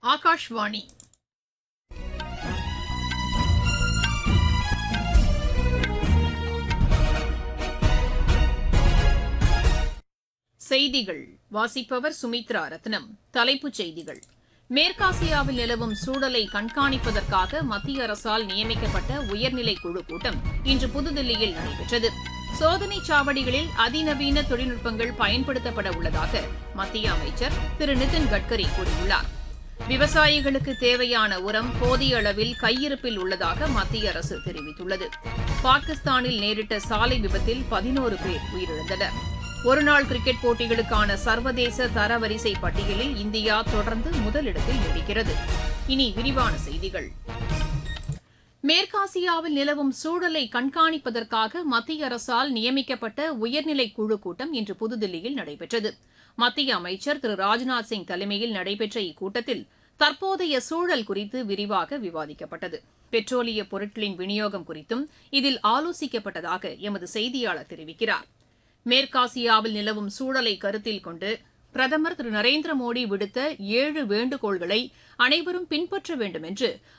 ஆகாஷ்வாணி செய்திகள் வாசிப்பவர் சுமித்ரா ரத்னம் தலைப்புச் செய்திகள் மேற்காசியாவில் நிலவும் சூழலை கண்காணிப்பதற்காக மத்திய அரசால் நியமிக்கப்பட்ட உயர்நிலை குழு கூட்டம் இன்று புதுதில்லியில் நடைபெற்றது சோதனைச் சாவடிகளில் அதிநவீன தொழில்நுட்பங்கள் பயன்படுத்தப்பட உள்ளதாக மத்திய அமைச்சர் திரு நிதின் கட்கரி கூறியுள்ளார் விவசாயிகளுக்கு தேவையான உரம் போதிய அளவில் கையிருப்பில் உள்ளதாக மத்திய அரசு தெரிவித்துள்ளது பாகிஸ்தானில் நேரிட்ட சாலை விபத்தில் பதினோரு பேர் உயிரிழந்தனர் ஒருநாள் கிரிக்கெட் போட்டிகளுக்கான சர்வதேச தரவரிசை பட்டியலில் இந்தியா தொடர்ந்து முதலிடத்தில் நீடிக்கிறது இனி விரிவான செய்திகள் மேற்காசியாவில் நிலவும் சூழலை கண்காணிப்பதற்காக மத்திய அரசால் நியமிக்கப்பட்ட உயர்நிலை குழு கூட்டம் இன்று புதுதில்லியில் நடைபெற்றது மத்திய அமைச்சர் திரு ராஜ்நாத் சிங் தலைமையில் நடைபெற்ற இக்கூட்டத்தில் தற்போதைய சூழல் குறித்து விரிவாக விவாதிக்கப்பட்டது பெட்ரோலிய பொருட்களின் விநியோகம் குறித்தும் இதில் ஆலோசிக்கப்பட்டதாக எமது செய்தியாளர் தெரிவிக்கிறார் மேற்காசியாவில் நிலவும் சூழலை கருத்தில் கொண்டு பிரதமர் திரு நரேந்திர மோடி விடுத்த ஏழு வேண்டுகோள்களை அனைவரும் பின்பற்ற வேண்டும் என்று